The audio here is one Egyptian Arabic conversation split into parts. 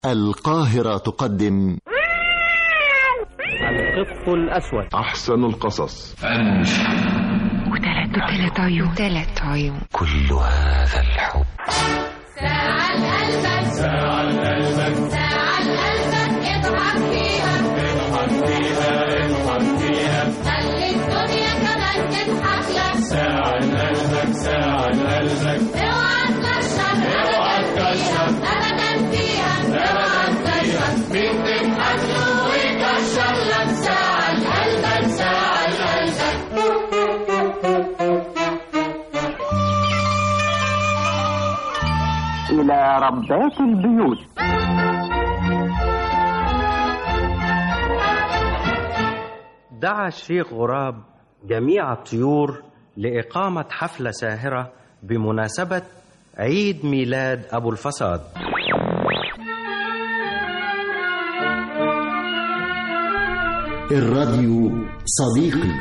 القاهرة تقدم القط الأسود أحسن القصص وثلاث وثلاث عيون ثلاث عيون كل هذا الحب ساعة قلبك ساعة قلبك ساعة قلبك اضحك فيها اضحك فيها اضحك فيها خلي الدنيا كمان تضحك لك ساعة قلبك ساعة قلبك اوعى تكشف اوعى تكشف ابدا فيها اوعى تكشف مين تضحك له ويكشف لك ساعة قلبك ساعة قلبك إلى ربات البيوت دعا الشيخ غراب جميع الطيور لإقامة حفلة ساهرة بمناسبة عيد ميلاد أبو الفساد الراديو صديقي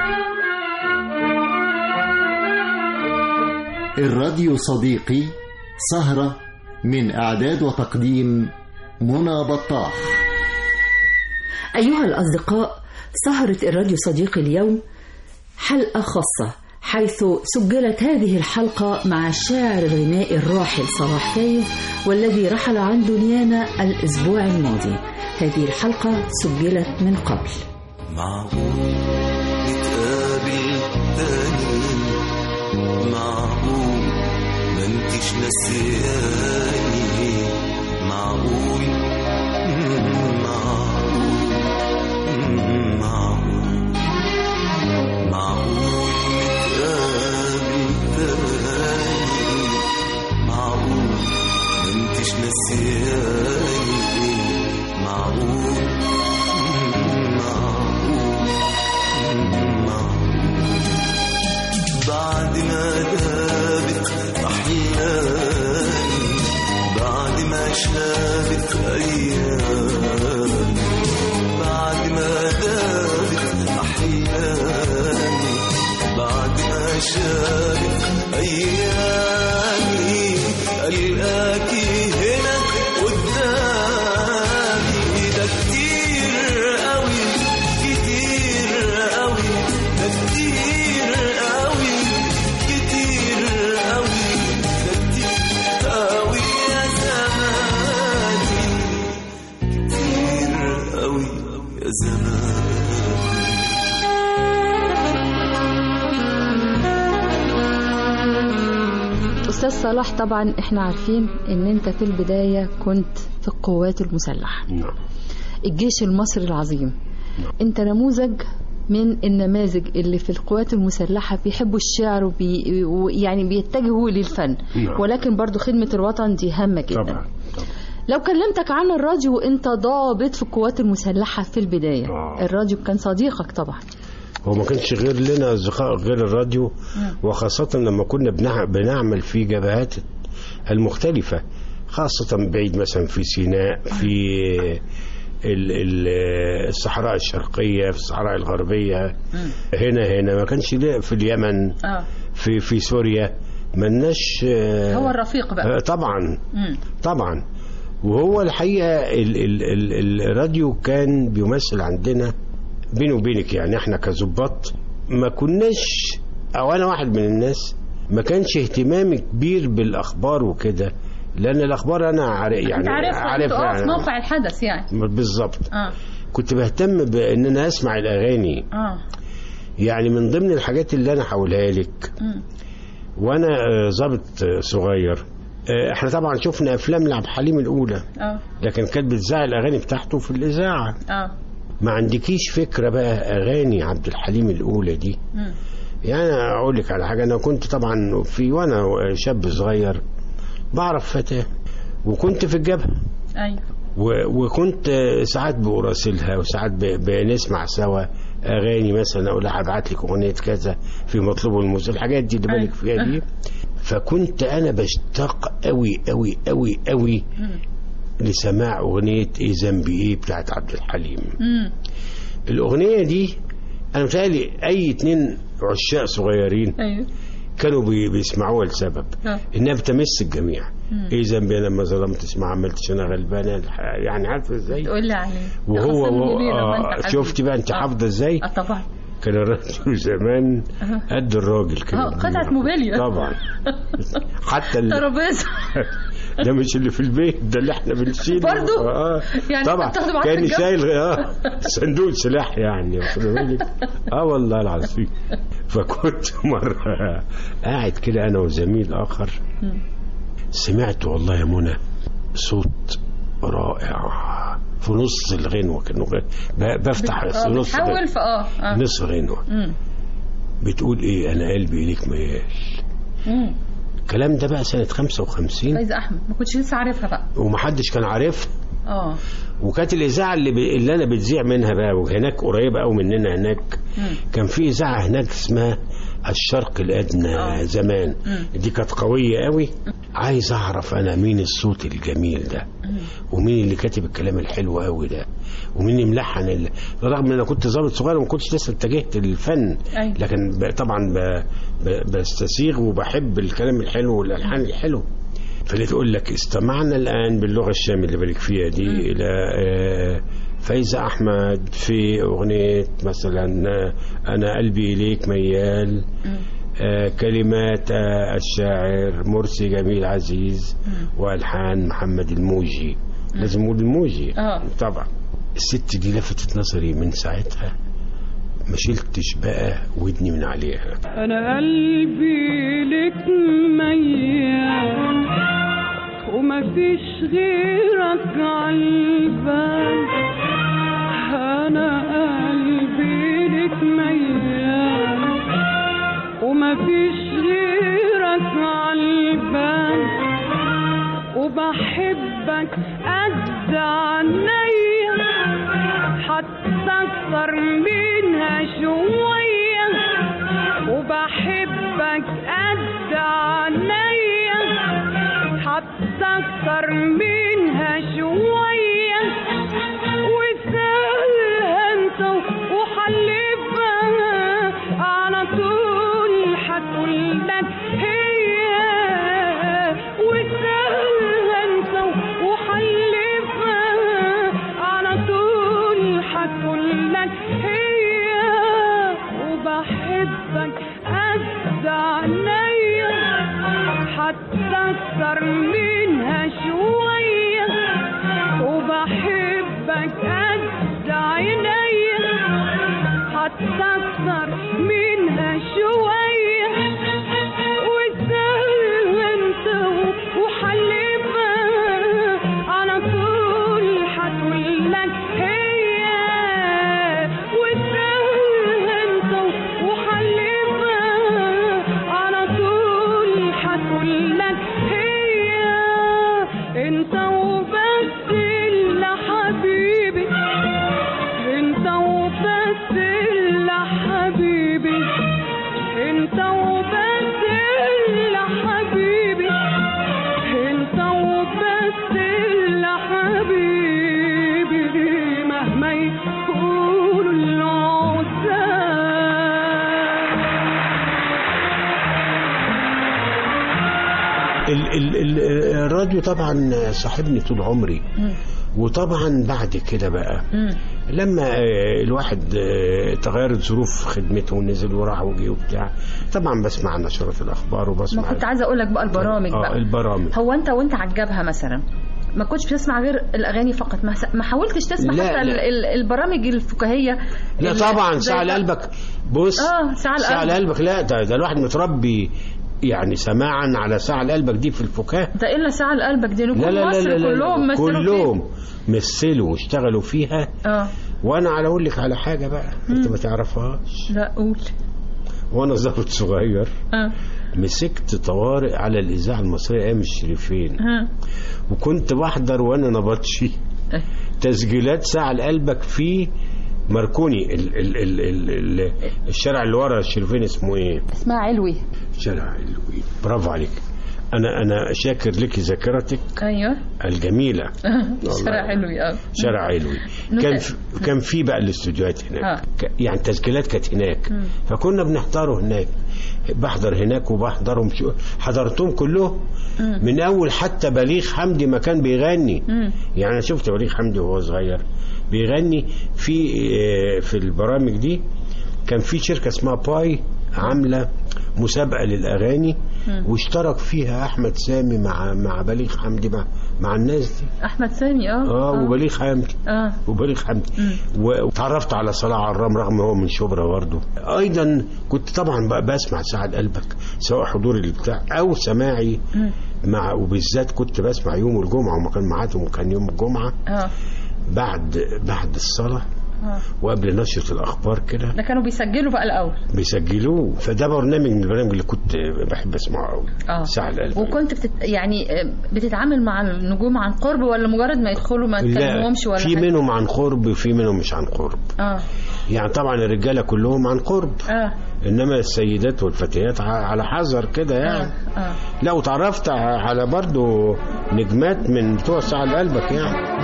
الراديو صديقي سهرة من إعداد وتقديم منى بطاح أيها الأصدقاء سهرة الراديو صديقي اليوم حلقة خاصة حيث سجلت هذه الحلقة مع الشاعر الغنائي الراحل صلاح فايز والذي رحل عن دنيانا الأسبوع الماضي هذه الحلقة سجلت من قبل معقول نتقابل تاني معقول ما انتش نسياني معقول مم، معقول مم، معقول معقول نتقابل تاني معقول ما انتش نسياني معقول مم، معقول مم، معقول بعد ما دابت أحلامي بعد ما شابت أيامي بعد ما دابت أحلامي بعد ما شابت أيامي ألقاكي هنا قدامي ده كتير قوي كتير قوي ده كتير قوي كتير قوي ده كتير قوي يا زماني كتير قوي يا زماني أستاذ صلاح طبعا احنا عارفين ان انت في البداية كنت في القوات المسلحة نعم الجيش المصري العظيم انت نموذج من النماذج اللي في القوات المسلحة بيحبوا الشعر وبي ويعني بيتجهوا للفن نعم. ولكن برضو خدمة الوطن دي هامة جدا طبعا لو كلمتك عن الراديو وانت ضابط في القوات المسلحة في البداية آه. الراديو كان صديقك طبعا هو ما كانش غير لنا اصدقاء غير الراديو وخاصة لما كنا بنع- بنعمل في جبهات المختلفة خاصة بعيد مثلا في سيناء في ال- ال- الصحراء الشرقية في الصحراء الغربية هنا هنا ما كانش ليه في اليمن اه في في سوريا ملناش آه، هو الرفيق بقى آه، طبعا مم. طبعا وهو الحقيقة ال ال ال الراديو كان بيمثل عندنا بيني وبينك يعني احنا كظباط ما كناش او انا واحد من الناس ما كانش اهتمامي كبير بالاخبار وكده لان الاخبار انا عارف يعني انت عارف عارف اه في يعني موقع الحدث يعني بالظبط اه كنت بهتم بان انا اسمع الاغاني اه يعني من ضمن الحاجات اللي انا هقولها لك مم. وانا آه، ظابط آه، صغير آه، احنا طبعا شفنا افلام لعبد الحليم الاولى اه لكن كانت بتذاع الاغاني بتاعته في الاذاعه اه ما عندكيش فكره بقى اغاني عبد الحليم الاولى دي مم. يعني اقول لك على حاجه انا كنت طبعا في وانا شاب صغير بعرف فتاه وكنت في الجبهه ايوه و- وكنت آه، ساعات براسلها وساعات ب- بنسمع سوا اغاني مثلا اقول لها هبعت لك اغنيه كذا في مطلوب الموسيقى الحاجات دي اللي بالك فيها دي فكنت انا بشتاق قوي قوي قوي قوي لسماع اغنيه ايه ذنبي ايه بتاعت عبد الحليم مم. الاغنيه دي انا متهيألي اي اتنين عشاق صغيرين ايوه كانوا بي- بيسمعوها لسبب آه. انها بتمس الجميع ايه ذنبي انا ما ظلمتش ما عملتش انا غلبانه الح- يعني عارفه ازاي تقول لي عليه وهو تخصمني وهو- ليه لما آه أنت حبيبي؟ شفتي بقى انت آه. حافظه ازاي اه طبعا كان الراديو زمان أها. قد الراجل كده اه قطعة موبيليا طبعا حتى ال- ترابيزه ده مش اللي في البيت ده اللي احنا بنشيله برضو؟ اه يعني طبعا أنت بتاخده معاك كان الجو؟ شايل اه صندوق سلاح يعني واخد بالك اه والله العظيم فكنت مره قاعد كده انا وزميل اخر سمعت والله يا منى صوت رائع في نص الغنوه كانه ب- بفتح اه نص بتحول في اه اه نص غنوه مم. بتقول ايه انا قلبي ليك ميال مم. الكلام ده بقى سنه 55 فايزة احمد ما كنتش لسه عارفها بقى ومحدش كان عارفها اه وكانت الاذاعه اللي, ب... اللي انا بتذيع منها بقى وهناك قريبه قوي مننا هناك مم. كان في اذاعه هناك اسمها الشرق الادنى آه. زمان مم. دي كانت قويه قوي عايز اعرف انا مين الصوت الجميل ده ومين اللي كاتب الكلام الحلو قوي ده ومين اللي ملحن ال... رغم ان انا كنت ظابط صغير وما كنتش لسه اتجهت للفن أيوة. لكن ب... طبعا ب... ب... بستسيغ وبحب الكلام الحلو والالحان الحلو فلتقول لك استمعنا الآن باللغة الشامية اللي بالك فيها دي إلى آه، فايزة أحمد في أغنية مثلا آه، أنا قلبي إليك ميال آه، كلمات آه، الشاعر مرسي جميل عزيز وألحان محمد الموجي لازم نقول الموجي آه. طبعا الست دي لفتت نظري من ساعتها ما شلتش بقى ودني من عليها انا قلبي لك ميال وما فيش غيرك عالبال انا قلبي لك ميال وما فيش غيرك عالبال وبحبك قد عينيا حتى اكثر منها شوية وبحبك قد عينيا حتى اكثر منها شوية وسهلها انت وحلفها على طول هتقول لك هي وسهلها انت وحلفها على طول هتقول لك هي وبحبك قد عينيا حتى اكثر منها شوية وبحبك قد عينيا حتى اكثر منها شوية وسهل انت وحلفها على طول هتقول لك هي وسهل انت وحلفها على طول هتقول لك هي انت وبس اللي حبيبي انت وبس اللي حبيبي انت وبس اللي حبيبي انت وبس اللي حبيبي مهما يقولوا العزاب ال ال ال الراديو طبعا صاحبني طول عمري وطبعا بعد كده بقى لما آه، الواحد آه، تغيرت ظروف خدمته ونزل وراح وجي وبتاع طبعا بسمع نشرات الاخبار ما وبسمع كنت عايزه اقول لك بقى البرامج اه بقى البرامج هو انت وانت على الجبهه مثلا ما كنتش بتسمع غير الاغاني فقط ما, ما حاولتش تسمع لا، حتى لا. ال- ال- البرامج الفكاهيه لا اللي طبعا زي ساعة بقى- لقلبك بص اه ساعه ساعة القلب لقلبك لا ده, ده الواحد متربي يعني سماعا على ساعة لقلبك دي في الفكاهة ده الا ساعه لقلبك دي لا نجوم لا لا مصر لا, لا, كلهم لا مثلوا كلهم مثلوا واشتغلوا فيها فيها. اه وانا على اقول لك على حاجه بقى انت ما تعرفهاش لا قول وانا ظابط صغير اه مسكت طوارئ على الاذاعه المصريه ايام الشريفين ها وكنت بحضر وانا نبطشي إيه. تسجيلات ساعة لقلبك في ماركوني ال ال ال ال ال الشارع اللي ورا الشريفين اسمه ايه؟ اسمها علوي شارع علوي برافو عليك انا انا شاكر لك ذاكرتك ايوه الجميله شارع حلوي اه شارع علوي نكت. كان في كان في بقى الاستوديوهات هناك آه. ك- يعني التسجيلات كانت هناك فكنا بنحضره هناك بحضر هناك وبحضرهم شو- حضرتهم كلهم من اول حتى بليغ حمدي ما كان بيغني يعني انا شفت بليغ حمدي وهو صغير بيغني في آه، في البرامج دي كان في شركه اسمها باي عامله مسابقه للاغاني واشترك فيها احمد سامي مع مع بليغ حمدي مع مع الناس دي احمد سامي اه اه وبليغ حمدي اه وبليغ حمدي و- واتعرفت على صلاح عرام رغم هو من شبرا برضه ايضا كنت طبعا بقى بسمع سعد قلبك سواء حضوري البتاع او سماعي مع وبالذات كنت بسمع يوم الجمعه وما كان ميعادهم كان يوم الجمعه اه بعد بعد الصلاه اه وقبل نشره الاخبار كده ده كانوا بيسجلوا بقى الاول بيسجلوه فده برنامج من البرامج اللي كنت بحب اسمعه قوي اه سعد قلبك وكنت بتت... يعني آه، بتتعامل مع النجوم عن قرب ولا مجرد ما يدخلوا ما لا تكلمهمش ولا في حاجة؟ منهم عن قرب وفي منهم مش عن قرب اه يعني طبعا الرجاله كلهم عن قرب اه انما السيدات والفتيات ع- على حذر كده اه يعني اه لا وتعرفت ع- على برضو نجمات من بتوع سعد قلبك يعني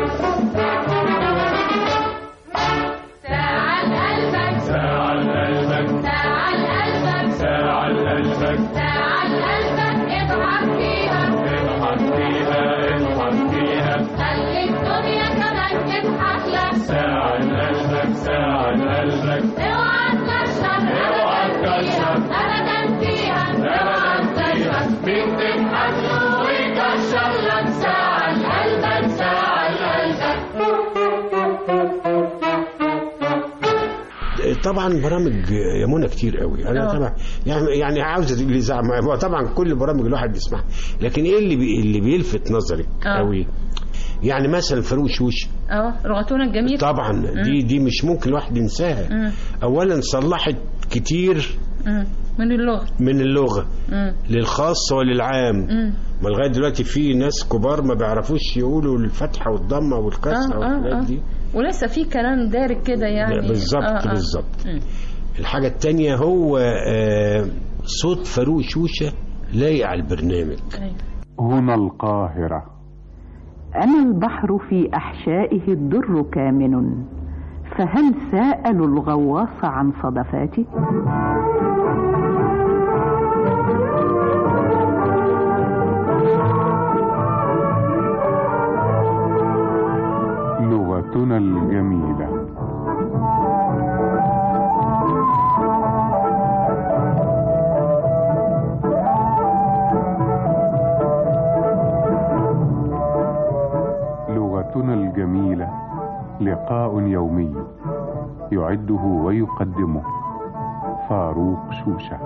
ساعة قلبك ساعة قلبك ساعة قلبك ساعة قلبك ساعة قلبك اضحك فيها اضحك فيها اضحك فيها خلي الدنيا كمان تضحك لك ساعة قلبك ساعة قلبك اوعى تكشر اوعى تكشر ابدا فيها اوعى تكشر مين تضحك له ويكشر لك ساعة قلبك ساعة قلبك طبعا برامج يا منى كتير قوي انا آه. طبعا يعني يعني عاوز الإذاعة ما- هو طبعا كل برامج الواحد بيسمعها لكن ايه اللي بي اللي بيلفت نظرك آه. قوي يعني مثلا فاروق شوش اه لغتنا الجميل طبعا دي دي مش ممكن الواحد ينساها مم. اولا صلحت كتير مم. من اللغة من اللغه مم. للخاص وللعام مم. ما لغايه دلوقتي في ناس كبار ما بيعرفوش يقولوا الفتحه والضمه والكسره اه والحاجات اه دي اه ولسه في كلام دارج كده يعني لا، بالظبط آه، آه. بالظبط مم. الحاجه التانية هو آه صوت فاروق شوشه لايق على البرنامج أيوة. هنا القاهرة أنا البحر في أحشائه الدر كامن فهل سألوا الغواص عن صدفاتي؟ لغتنا الجميلة لغتنا الجميلة لقاء يومي يعده ويقدمه فاروق شوشه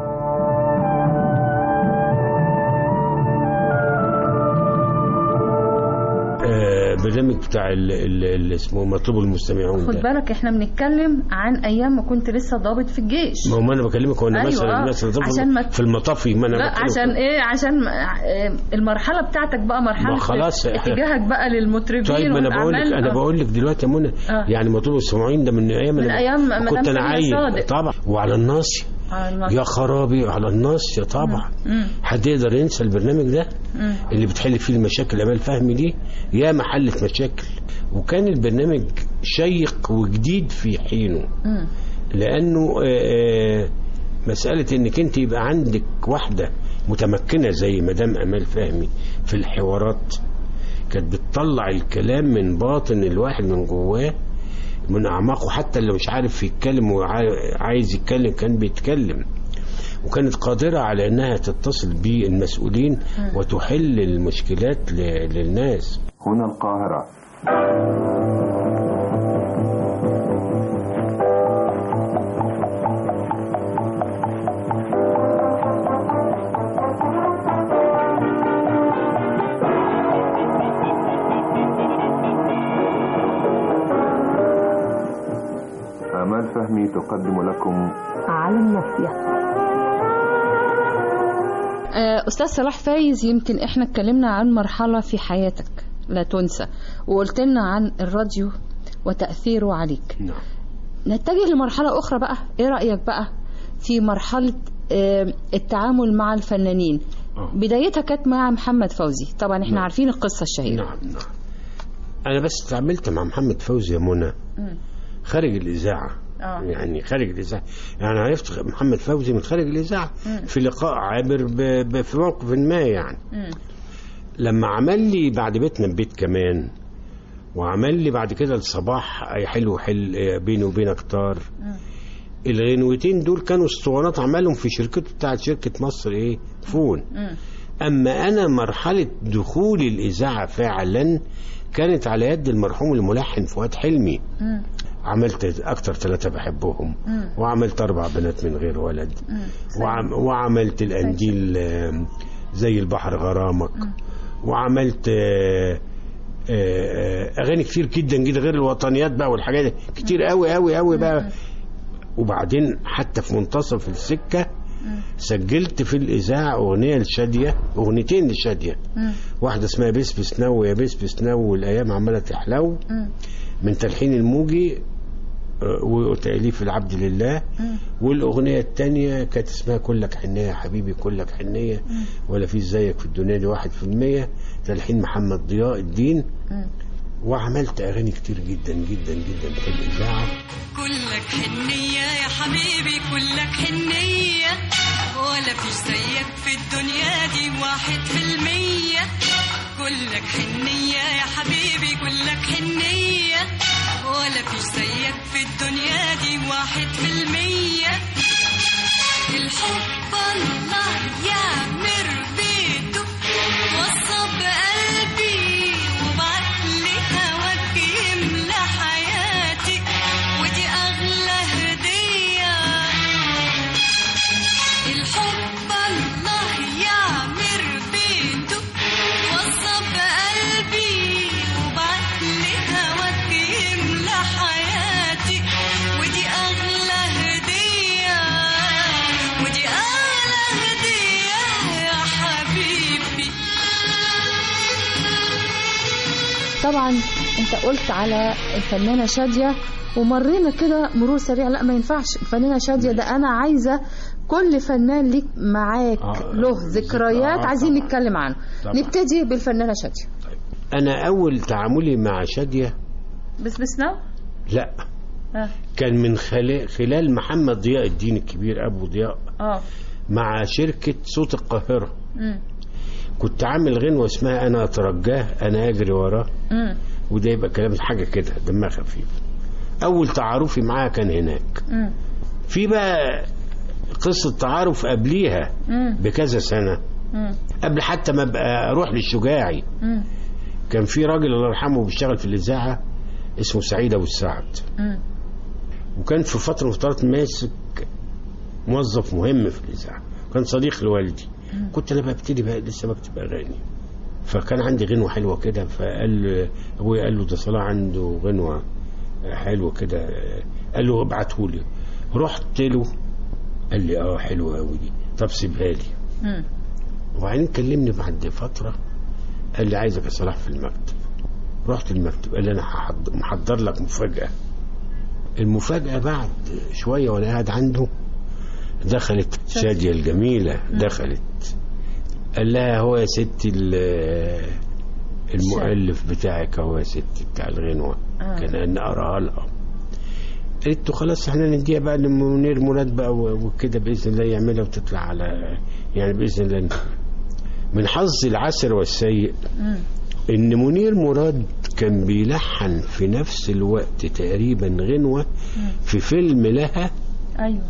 آه برنامج بتاع ال- ال- اللي اسمه مطلوب المستمعون خد ده بالك احنا بنتكلم عن ايام ما كنت لسه ضابط في الجيش ما هو ما انا بكلمك وانا أيوة، مثلا آه. الناس اللي تفضل عشان ما- في المطافي ما انا لا بكلمك. عشان ايه عشان آه، المرحله بتاعتك بقى مرحله ما خلاص إحنا- اتجاهك بقى للمطربين طيب ما انا بقول لك والأعمال. انا آه. بقول لك دلوقتي يا منى آه. يعني مطلوب المستمعين ده من ايام من أنا أيام مدام كنت انا سمية عايز صادق. طبعا وعلى الناصي آه، المصري. يا خرابي على الناصية طبعا مم. حد يقدر ينسى البرنامج ده مم. اللي بتحل فيه المشاكل امال فهمي دي يا محلة مشاكل وكان البرنامج شيق وجديد في حينه مم. لانه آه، آه، مسألة انك انت يبقى عندك واحدة متمكنة زي مدام امال فهمي في الحوارات كانت بتطلع الكلام من باطن الواحد من جواه من اعماقه حتى اللي مش عارف يتكلم وعايز يتكلم كان بيتكلم وكانت قادرة على انها تتصل بالمسؤولين وتحل المشكلات ل- للناس هنا القاهرة آمال فهمي تقدم لكم على الناصية آه، أستاذ صلاح فايز يمكن إحنا اتكلمنا عن مرحلة في حياتك لا تنسى وقلت لنا عن الراديو وتأثيره عليك نعم نتجه لمرحلة أخرى بقى إيه رأيك بقى في مرحلة آه، التعامل مع الفنانين بدايتها كانت مع محمد فوزي طبعا احنا نعم. عارفين القصة الشهيرة نعم نعم انا بس اتعاملت مع محمد فوزي يا منى مم. خارج الاذاعه اه يعني خارج الاذاعه يعني عرفت محمد فوزي من خارج الاذاعه مم. في لقاء عابر ب... ب... في موقف ما يعني مم. لما عمل لي بعد بيتنا ببيت كمان وعمل لي بعد كده الصباح اي حلو حل بيني وبينك طار مم. الغنوتين دول كانوا اسطوانات عملهم في شركته بتاعت شركه مصر ايه فون مم. اما انا مرحله دخول الاذاعه فعلا كانت على يد المرحوم الملحن فؤاد حلمي مم. عملت اكتر ثلاثه بحبهم مم. وعملت اربع بنات من غير ولد مم. وعم وعملت القنديل آم، زي البحر غرامك وعملت آه، آه، آه، اغاني كتير جدا جدا غير الوطنيات بقى والحاجات دي كتير قوي قوي قوي بقى وبعدين حتى في منتصف السكه سجلت في الاذاعه اغنيه لشاديه اغنيتين لشاديه مم. واحده اسمها بسبس نو يا بسبس نو والايام عماله تحلو مم. من تلحين الموجي آه، وتأليف العبد لله مم. والأغنية التانية كانت اسمها كلك حنية يا حبيبي كلك حنية ولا في زيك في الدنيا دي واحد في المية تلحين محمد ضياء الدين مم. وعملت أغاني كتير جدا جدا جدا في الإذاعة كلك حنية يا حبيبي كلك حنية ولا فيش زيك في الدنيا دي واحد في المية كلك حنية يا حبيبي كلك حنية ولا فيش زيك في الدنيا دي واحد في المية الحب الله يعمر بيته وصى بقلبي وبعت لي هواك يملى حياتي ودي أغلى هدية الحب الله يعمر بيته وصى بقلبي وبعت لي هواك يملى حياتي ودي أغلى هدية ودي أغلى هدية يا حبيبي طبعا انت قلت على الفنانة شادية ومرينا كده مرور سريع لا ما ينفعش الفنانة شادية ده انا عايزة كل فنان ليك معاك آه، له ذكريات آه، عايزين طبعاً. نتكلم عنه طبعاً. نبتدي بالفنانة شادية أنا أول تعاملي مع شادية بس بس نو لا اه كان من خلال, خلال محمد ضياء الدين الكبير أبو ضياء اه مع شركة صوت القاهرة مم. كنت عامل غنوة اسمها أنا أترجاه أنا أجري وراه مم. وده يبقى كلام حاجة كده دمها خفيف أول تعارفي معاها كان هناك مم. في بقى قصة تعارف قبليها مم. بكذا سنة مم. قبل حتى ما ابقى اروح للشجاعي مم. كان في راجل الله يرحمه بيشتغل في الاذاعه اسمه سعيد ابو السعد مم. وكان في فتره من الفترات ماسك موظف مهم في الاذاعه كان صديق لوالدي كنت انا ببتدي بقى لسه بكتب اغاني فكان عندي غنوه حلوه كده فقال ابويا قال له ده صلاح عنده غنوه حلوه كده قال له ابعته لي رحت له قال لي اه حلوه قوي دي طب سيبها لي مم. وبعدين كلمني بعد فترة قال لي عايزك يا صلاح في المكتب رحت المكتب قال لي انا هحض- محضر لك مفاجأة المفاجأة بعد شوية وانا قاعد عنده دخلت شادية الجميلة دخلت قال لها هو يا ستي ال- المؤلف بتاعك هو يا ستي بتاع الغنوة آه. كان انا اقراها لها قلت له خلاص احنا نديها بقى لمنير مراد بقى و- وكده باذن الله يعملها وتطلع على يعني باذن الله ن- من حظ العسر والسيء مم. ان منير مراد كان بيلحن في نفس الوقت تقريبا غنوه في فيلم لها ايوه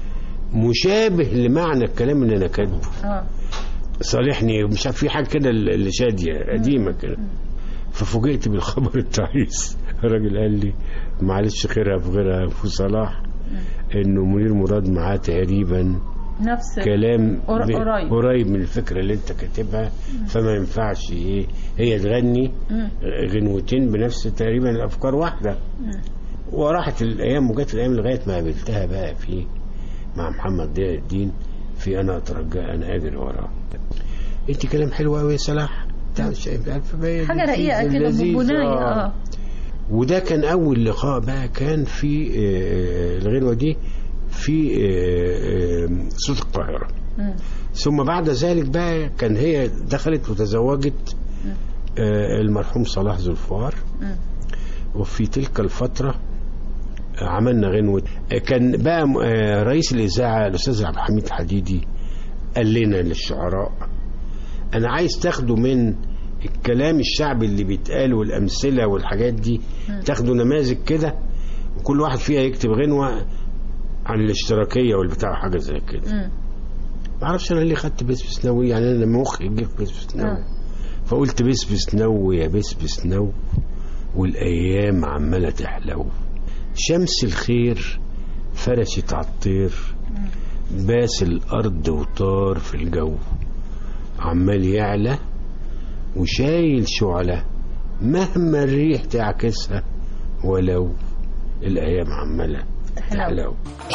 مشابه لمعنى الكلام اللي انا كاتبه اه صالحني مش عارف في حاجه كده اللي شاديه قديمه كده ففوجئت بالخبر التعيس الراجل قال لي معلش خيرها في غيرها في صلاح انه منير مراد معاه تقريبا نفس كلام قر- ب- قريب. قريب من الفكره اللي انت كاتبها فما ينفعش ايه هي تغني مم. غنوتين بنفس تقريبا الافكار واحده مم. وراحت الايام وجت الايام لغايه ما قابلتها بقى في مع محمد ضياء الدين في انا اترجى انا اجري وراه انت كلام حلو قوي يا صلاح بتاع شايف الفبايه حاجه رقيقه كده بنايه اه وده كان اول لقاء بقى كان في آه، الغنوه دي في آه، آه، صوت القاهره مم. ثم بعد ذلك بقى كان هي دخلت وتزوجت آه، المرحوم صلاح ذوالفقار وفي تلك الفترة عملنا غنوة كان بقى آه، رئيس الإذاعة الأستاذ عبد الحميد الحديدي قال لنا للشعراء أنا عايز تاخدوا من الكلام الشعبي اللي بيتقال والأمثلة والحاجات دي تاخدوا نماذج كده وكل واحد فيها يكتب غنوة عن الاشتراكية والبتاع حاجة زي كده معرفش أنا ليه خدت بسبس نووي يعني أنا مخي جه في بسبس نووي فقلت بسبس نو يا بسبس نو والأيام عمالة تحلو شمس الخير فرشت عالطير باس الأرض وطار في الجو عمال يعلى وشايل شعلة مهما الريح تعكسها ولو الأيام عمالة تحلو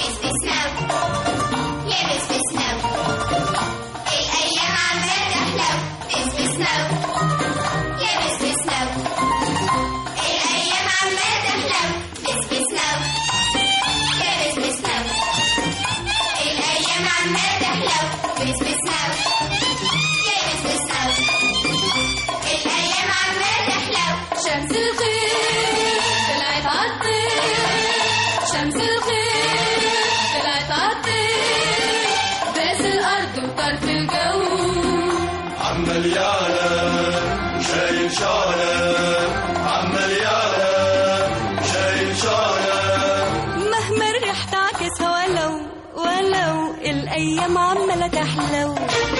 شمس الخير طلعت عالطير شمس الخير طلعت عالطير باس الأرض وطرف الجو عمال يعلى شايل شعلة عمال يعلى شايل شعلة مهما الريح تعكسها ولو ولو الأيام عمالة تحلو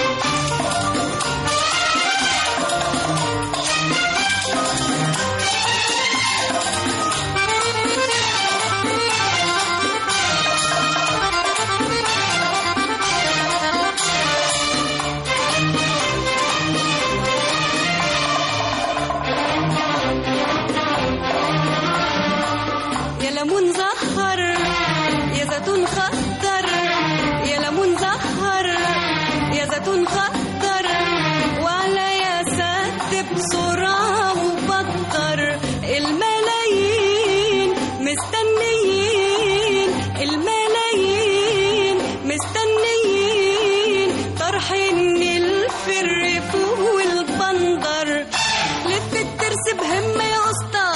يا ليمون زهر يا زيتون خضر يا ليمون زهر يا زيتون خضر وعلى يا سد بسرعة وبطر الملايين مستنيين الملايين مستنيين طرح النيل في الريف والبندر لف الترس بهمة يا أسطى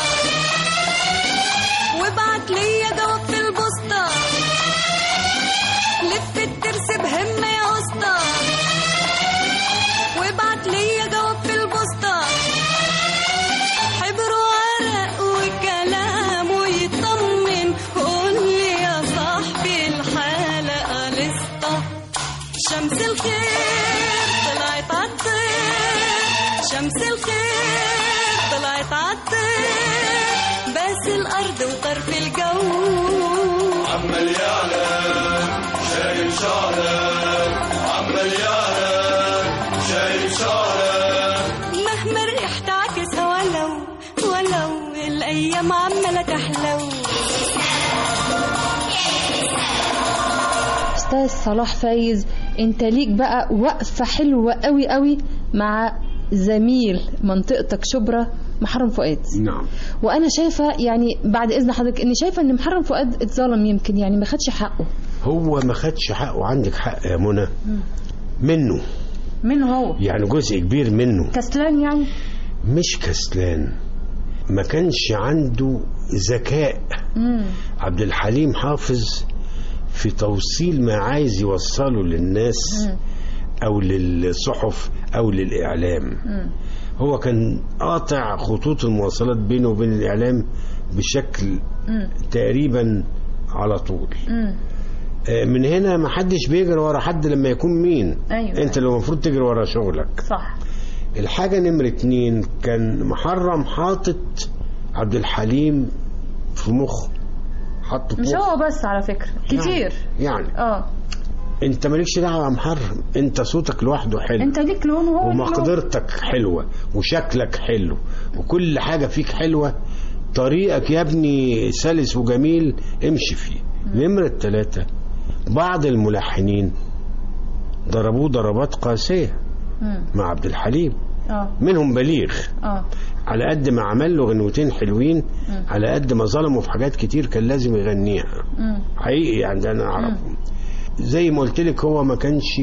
وابعت ليا جواب في البوسطة لف الترس بهمة يا اسطى وابعت ليا جواب في البوسطة حبر ورق وكلام ويطمن قول لي يا صاحبي الحلقة لسطة شمس الخير طلعت عالطير شمس الخير طلعت عالطير بس الأرض وطرف الجو عمال يعلى شايل شعلة عمال يعلى شايل شعلة مهما الريح تعكسها ولو ولو الأيام عمالة تحلو استاذ صلاح فايز انت ليك بقى وقفه حلوه قوي قوي مع زميل منطقتك شبرا محرم فؤاد نعم وانا شايفه يعني بعد اذن حضرتك اني شايفه ان محرم فؤاد اتظلم يمكن يعني ما خدش حقه هو ما خدش حقه عندك حق يا منى منه منه هو يعني جزء كبير منه كسلان يعني مش كسلان ما كانش عنده ذكاء امم عبد الحليم حافظ في توصيل ما عايز يوصله للناس او للصحف او للاعلام هو كان قاطع خطوط المواصلات بينه وبين الاعلام بشكل تقريبا على طول آه، من هنا ما حدش بيجري ورا حد لما يكون مين أيوة. انت اللي المفروض تجري ورا شغلك صح الحاجة نمرة اتنين كان محرم حاطط عبد الحليم في مخه حطه في مش مخه هو بس على فكره كتير يعني اه انت مالكش دعوه يا محرم انت صوتك لوحده حلو انت ليك لون وهو ليه لون. ومقدرتك حلوه وشكلك حلو وكل حاجه فيك حلوه طريقك يا ابني سلس وجميل امشي فيه نمرة ثلاثة بعض الملحنين ضربوه ضربات قاسية مم. مع عبد الحليم اه منهم بليغ اه على قد ما عمل له غنوتين حلوين مم. على قد ما ظلمه في حاجات كتير كان لازم يغنيها مم. حقيقي يعني ده انا اعرفه زي ما قلت لك هو ما كانش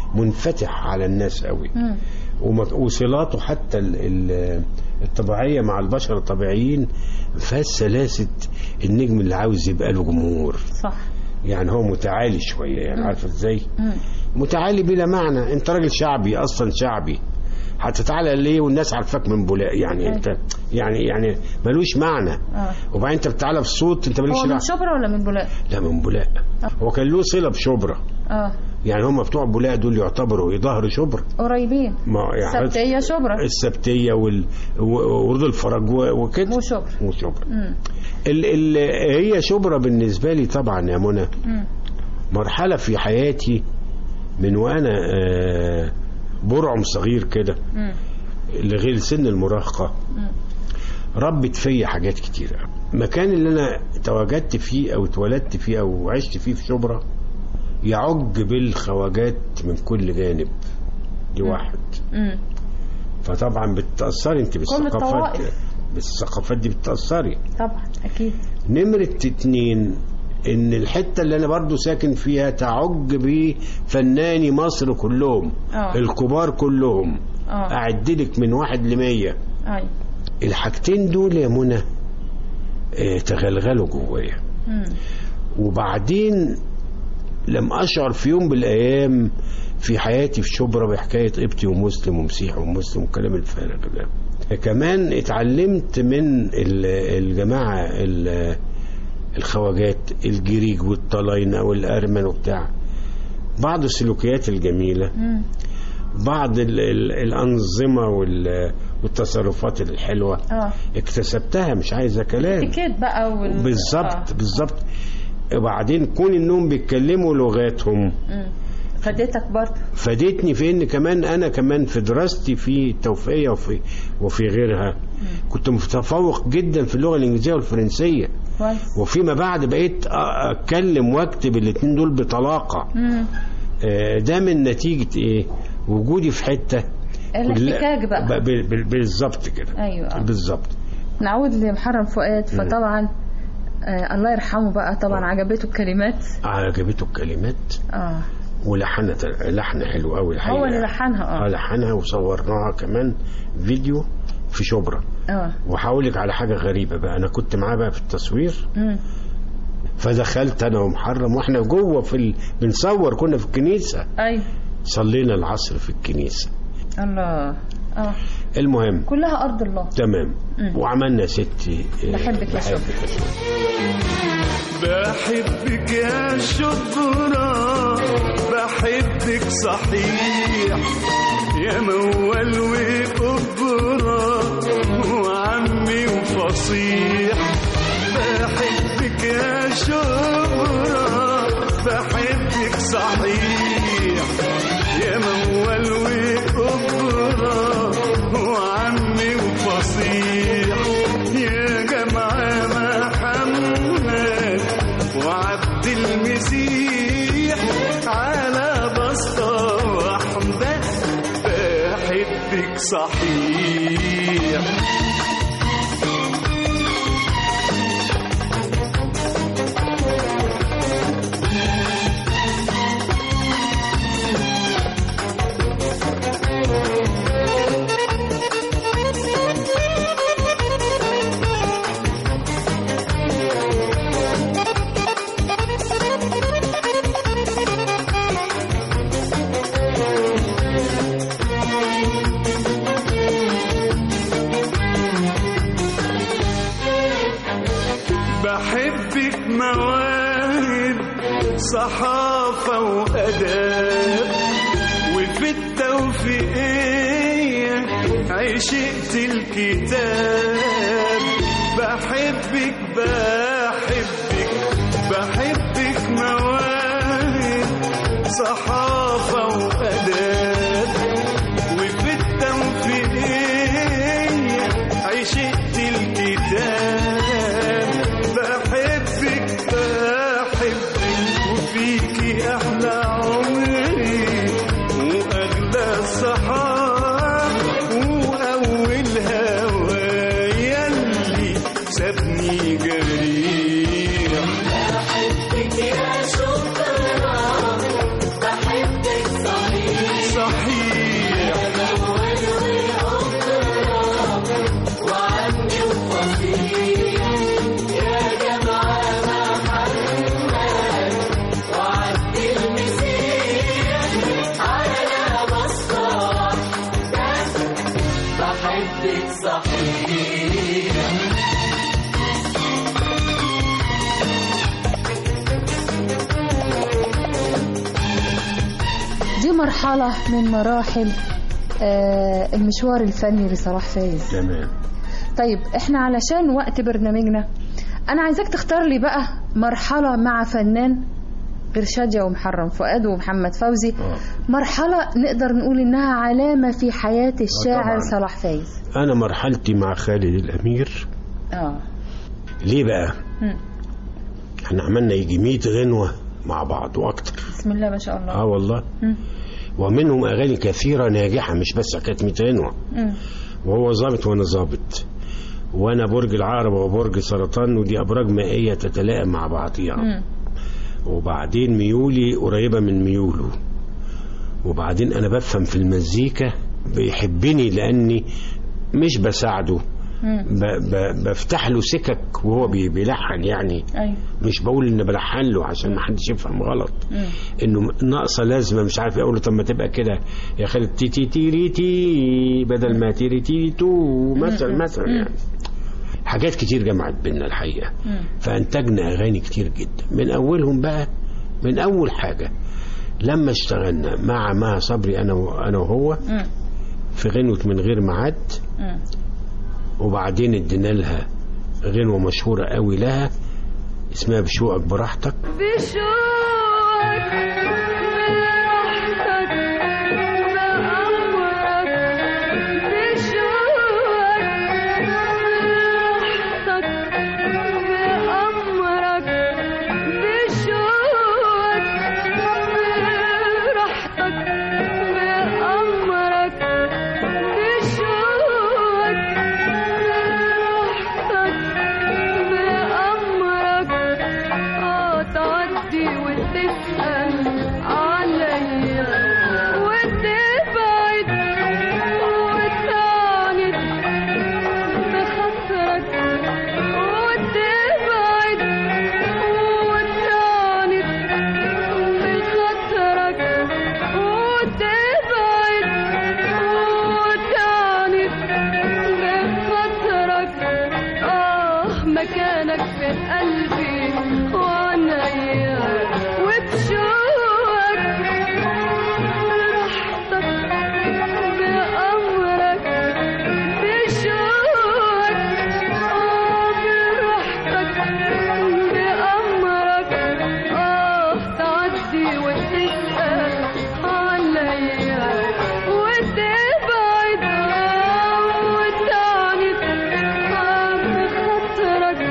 منفتح على الناس قوي مم. وما- وصلاته حتى ال- ال- الطبيعية مع البشر الطبيعيين فيها سلاسة النجم اللي عاوز يبقى له جمهور صح يعني هو متعالي شوية يعني مم. عارفه ازاي مم. متعالي بلا معنى انت راجل شعبي اصلا شعبي هتتعالى ليه والناس عارفاك من بولاق يعني أيوة. انت يعني يعني ملوش معنى اه وبعدين انت بتعالى بصوت انت مالكش هو من دعوه شبرا ولا من بولاق لا من بولاق هو كان له صله بشبرا اه يعني هم بتوع بولاق دول يعتبروا ظهر شبرا قريبين ما يعني سبتية شبرا السبتيه وال و- ورود الفرج و- وكده وشبرا وشبرا مم. ال ال هي شبرا بالنسبه لي طبعا يا منى مم. مرحله في حياتي من وانا آه، برعم صغير كده مم. لغير سن المراهقه مم. ربت فيا حاجات كتير قوي. المكان اللي انا تواجدت فيه او اتولدت فيه او عشت فيه في شبرا يعج بالخواجات من كل جانب دي واحد مم. فطبعا بتتاثري انت بالثقافات الطوائف. بالثقافات دي بتتاثري طبعا اكيد نمرة اتنين ان الحتة اللي انا برضو ساكن فيها تعج بفناني مصر كلهم اه الكبار كلهم اه اعدلك من واحد لمية اي الحاجتين دول يا منى اه تغلغلوا جوايا مم. وبعدين لم اشعر في يوم من الايام في حياتي في شبرا بحكايه قبطي ومسلم ومسيحي ومسلم والكلام الفارغ ده كمان اتعلمت من ال- الجماعه ال- الخواجات الجريج والطلاينه والارمن وبتاع بعض السلوكيات الجميله مم. بعض ال ال الانظمه وال- والتصرفات الحلوه اه اكتسبتها مش عايزه كلام اتيكيت بقى وال... بالظبط بالظبط وبعدين كون انهم بيتكلموا لغاتهم مم. فديتك برضه فادتني في ان كمان انا كمان في دراستي في التوفيقيه وفي وفي غيرها كنت متفوق جدا في اللغه الانجليزيه والفرنسيه كويس وفيما بعد بقيت أ- اتكلم واكتب الاثنين دول بطلاقه مم. آه، ده من نتيجه ايه وجودي في حته الاحتكاك كلها- بقى ب- ب- ب- بالظبط كده ايوه آه. بالظبط نعود لمحرم فؤاد مم. فطبعا آه الله يرحمه بقى طبعا عجبته الكلمات عجبته الكلمات اه ولحنت لحن حلو قوي الحقيقه هو اللي لحنها اه اه لحنها وصورناها كمان فيديو في شبرا اه وهقول لك على حاجه غريبه بقى انا كنت معاه بقى في التصوير مم. فدخلت انا ومحرم واحنا جوه في ال... بنصور كنا في الكنيسه اي صلينا العصر في الكنيسه الله اه المهم كلها ارض الله تمام مم. وعملنا ستي آه، بحبك يا شبرا. بحبك يا شبرا بحبك صحيح يا موال وقبرا وعمي وفصيح بحبك يا شبرا بحبك صحيح يا موال وقبرا وعمي وفصيح يا جماعة محمد وعبد المسيح على بسطة واحدة بحبك صحيح بحبك مواهب صحافة وأداب وفي التوفيقية عشقت الكتاب بحبك بحبك بحبك مواهب صحافة وأداب وفي التوفيقية عشقت الكتاب بحبك بحبك وفيكي أحلى عمري وأغلى الصحاب وأول هوايا اللي سابني جريح بحبك يا شكرا بحبك صحيح مرحلة من مراحل آه، المشوار الفني لصلاح فايز تمام طيب احنا علشان وقت برنامجنا انا عايزاك تختار لي بقى مرحلة مع فنان غير شادية ومحرم فؤاد ومحمد فوزي مرحلة نقدر نقول انها علامة في حياة الشاعر طبعاً. صلاح فايز انا مرحلتي مع خالد الامير اه ليه بقى مم. احنا عملنا يجي 100 غنوه مع بعض واكتر بسم الله ما شاء الله اه والله مم. ومنهم اغاني كثيره ناجحه مش بس كانت 100 غنوه مم. وهو ظابط وانا ظابط وانا برج العقرب وبرج سرطان ودي ابراج مائيه تتلائم مع بعضيها مم. وبعدين ميولي قريبه من ميوله وبعدين انا بفهم في المزيكا بيحبني لاني مش بساعده مم. ب ب بفتح له سكك وهو بي- بيلحن يعني ايوه مش بقول ان بلحن له عشان ما حدش يفهم غلط مم. انه ناقصه لازمه مش عارف اقول له طب ما تبقى كده يا خالد تي تي تي تي بدل ما تي تي تو مثلا مثلا يعني حاجات كتير جمعت بينا الحقيقه مم. فانتجنا اغاني كتير جدا من اولهم بقى من اول حاجه لما اشتغلنا مع مها صبري انا و- انا وهو مم. في غنوه من غير ميعاد مم. وبعدين ادينا لها غنوه مشهوره قوي لها اسمها بشوقك براحتك بشوقك براحتك بأمرك بشوقك براحتك بأمرك بشوقك براحتك بأمرك بشوقك براحتك بأمرك اه تعدي وتسأل عليا وتبعد وتعاند بخاطرك وتبعد وتعاند بخاطرك وتبعد وتعاند بخاطرك آه مكانك في قلبي وعنيا وبشوقك براحتك بأمرك بشوقك آه براحتك بأمرك آه تعدي وتسأل عليا وتبعد آه وتعاند آه بخاطرك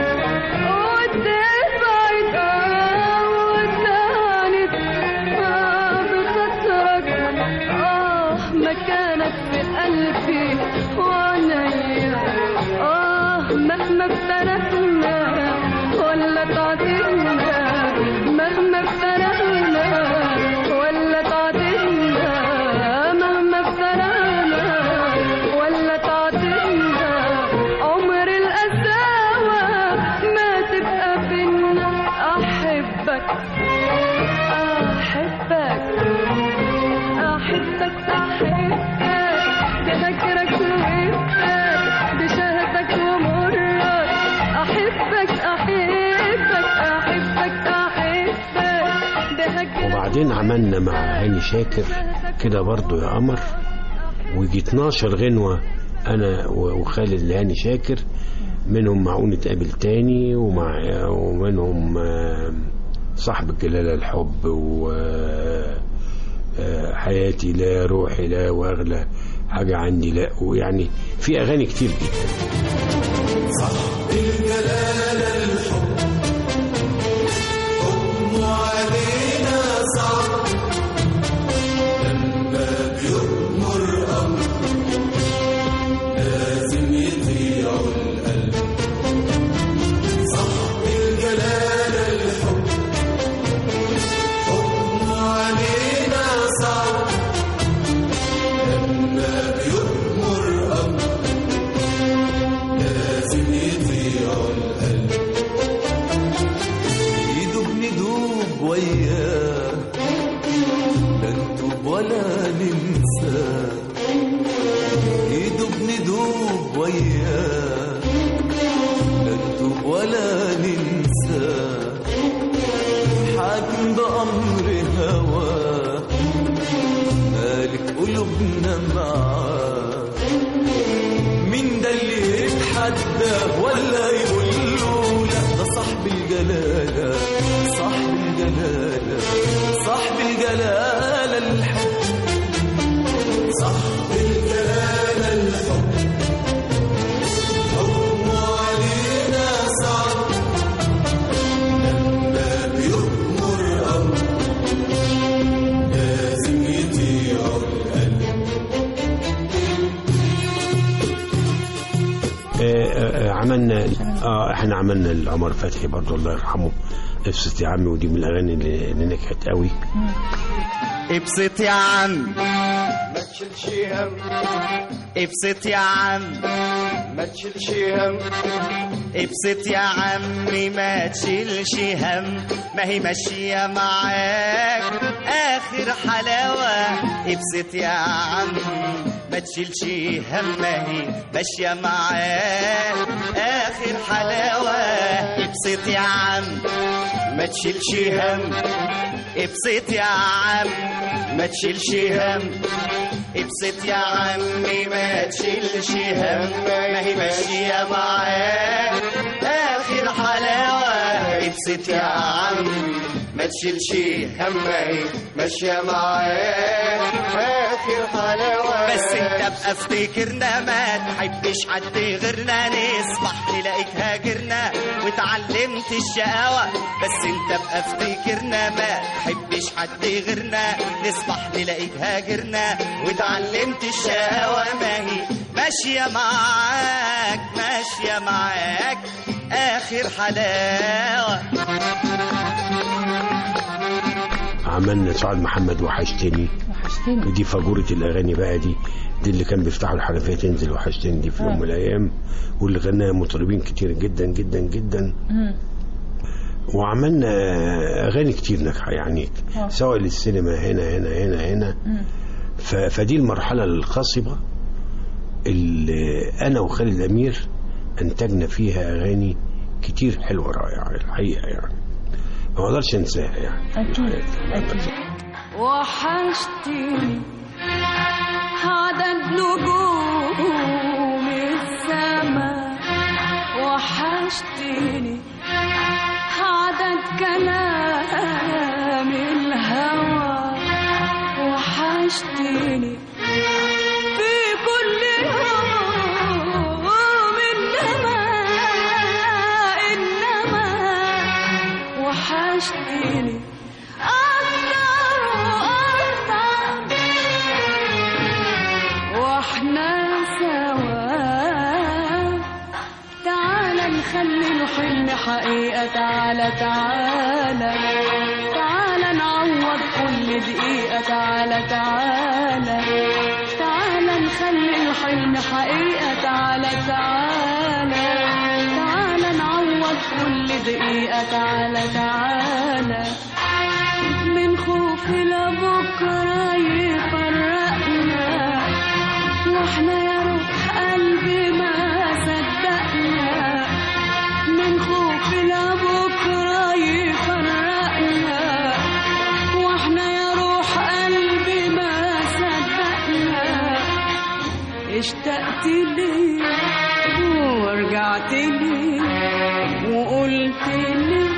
وتبعد آه وتعاند آه بخاطرك آه مكانك في قلبي وعنيا آه مهما افترقنا ولا تعدلنا مهما افترقنا ولا تعدلنا مهما افترقنا ولا تعدلنا عمر القساوة ما تبقى بينا أحبك أحبك أحبك أحبك بذكرك وغيبتك بشهدك ومرك أحبك أحبك أحبك أحبك بهجرك وبعدين عملنا مع هاني شاكر كده برضو يا قمر ويجي 12 غنوة أنا و- وخالد لهاني شاكر منهم معقول نتقابل تاني ومع ومنهم آه، صاحب الجلالة الحب و آه، آه، حياتي لا روحي لا واغلى حاجة عندي لا ويعني في أغاني كتير جدا الجلالة الحب حكم علينا صعب لما بيؤمر أمر لازم يطيع القلب صح الجلالة الحب حكم علينا صعب لما بيؤمر أمر لازم يطيع القلب يدوب ندوب وياه لا نتوب ولا ننسى يدوب ندوب وياه لا نتوب ولا ننسى حاكم بأمر هواه ما وانا معاه مين ده اللي يتحدى ولا يقول له لا ده صاحب الجلالة صاحب الجلالة صاحب الجلالة الحب صاحب الجلالة الحب حكمه علينا صعب لما بيؤمر أمر لازم يطيع القلب آه، آه، عملنا اه احنا عملنا لعمر فتحي برضه الله يرحمه ابسط يا عمي ودي من الاغاني اللي, اللي نجحت قوي ابسط يا عم ما تشيلش هم ابسط يا عم ما تشيلش هم ابسط يا عمي ما تشيلش هم ما هي ماشية معاك آخر حلاوة ابسط يا عم ما تشيلش هم ما هي ماشية معاك آخر حلاوة ابسط يا عم ما تشيلش هم ابسط يا عم ما تشيلش هم ابسط يا عمي ما تشيلش هم ما هي ماشية معاك آخر حلاوة ابسط يا عمي ما تشيلش هم ما هي ماشية معاك آخر حلاوة بس انت بقى افتكرنا ما تحبش حد غيرنا نصبح نلاقيك هاجرنا واتعلمت الشقاوة بس انت بقى افتكرنا ما تحبش حد غيرنا نصبح نلاقيك هاجرنا واتعلمت الشقاوة ما هي ماشية معاك ماشية معاك آخر حلاوة عملنا سعاد محمد وحشتني وحشتني ودي فجورة الأغاني بقى دي دي اللي كان بيفتحوا الحنفية تنزل وحشتني دي في يوم من الأيام واللي غناها مطربين كتير جدا جدا جدا مم. وعملنا أغاني كتير ناجحة يعني آه. سواء للسينما هنا هنا هنا هنا مم. ف- فدي المرحلة الخصبة اللي أنا وخالد أمير أنتجنا فيها أغاني كتير حلوة رائعة الحقيقة يعني ما أقدرش أنساها يعني أكيد أكيد وحشتني عدد نجوم السما وحشتني عدد كلام الهوى وحشتني في كل يوم إنما إنما وحشتني أكتر وأكتر واحنا سوا تعالى نخلي الحلم حقيقة تعالى تعالى تعالى نعوض كل دقيقة تعالى تعالى تعالى نخلي الحلم حقيقة تعالى تعالى تعالى نعوض كل دقيقة تعالى تعالى من خوف لبكرة يفرقنا واحنا يا روح قلبي ما صدقنا من خوف لبكرة يفرقنا واحنا يا روح قلبي ما صدقنا اشتقت لي ورجعت لي وقلت لي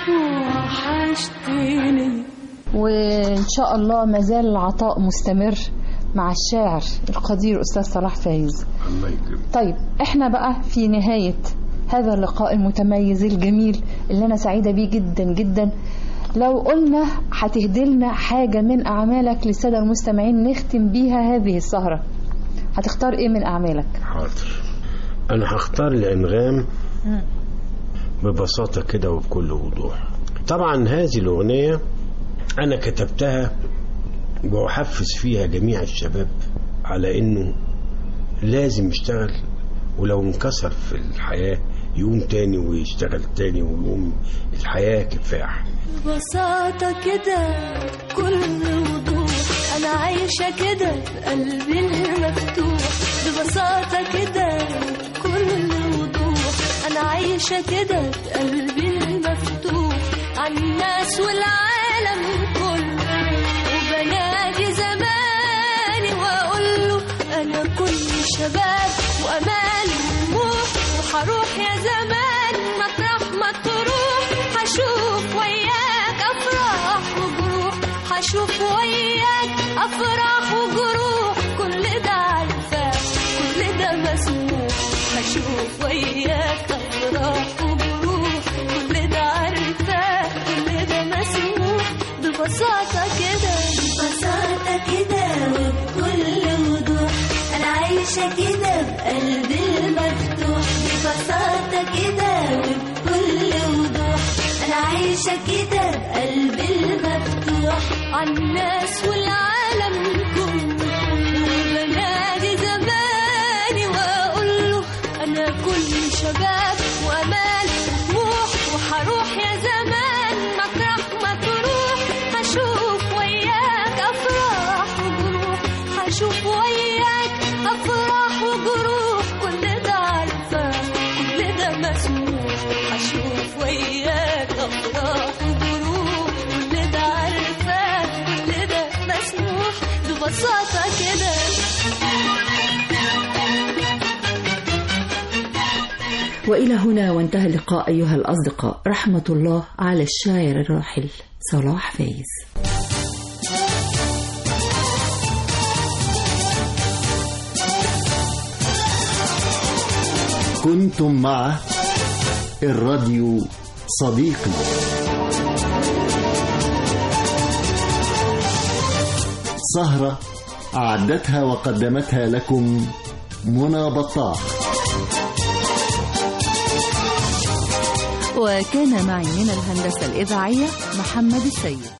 وحشتني وإن شاء الله ما زال العطاء مستمر مع الشاعر القدير أستاذ صلاح فايز الله يكرمك طيب احنا بقى في نهاية هذا اللقاء المتميز الجميل اللي أنا سعيدة بيه جدا جدا لو قلنا هتهدلنا حاجة من أعمالك للسادة المستمعين نختم بيها هذه السهرة هتختار إيه من أعمالك؟ حاضر أنا هختار الأنغام ببساطة كده وبكل وضوح طبعا هذه الأغنية أنا كتبتها وأحفز فيها جميع الشباب على إنه لازم يشتغل ولو انكسر في الحياة يقوم تاني ويشتغل تاني ويقوم الحياة كفاح ببساطة كده كل وضوح أنا عايشة كده قلبي المفتوح ببساطة كده كل وضوح أنا عايشة كده قلبي المفتوح عن الناس والعالم كله وبنادي زماني وأقول كده وبكل وضوح أنا عايشة كده بقلبي المفتوح عالناس والعالم كله وبنادي زماني وأقول له أنا كل شباب وأمان وطموح وهروح يا زمان مطرح ما تروح هشوف وياك أفراح وجروح هشوف وياك أفراح وجروح كل ده عارفة كل ده مسموح هشوف وياك أفراح وجروح كل ده عارفة كل ده مسموح ببساطة كده وإلى هنا وانتهى اللقاء أيها الأصدقاء رحمة الله على الشاعر الراحل صلاح فايز كنتم مع الراديو صديقي سهرة أعدتها وقدمتها لكم منى بطاح وكان معي من الهندسة الإذاعية محمد السيد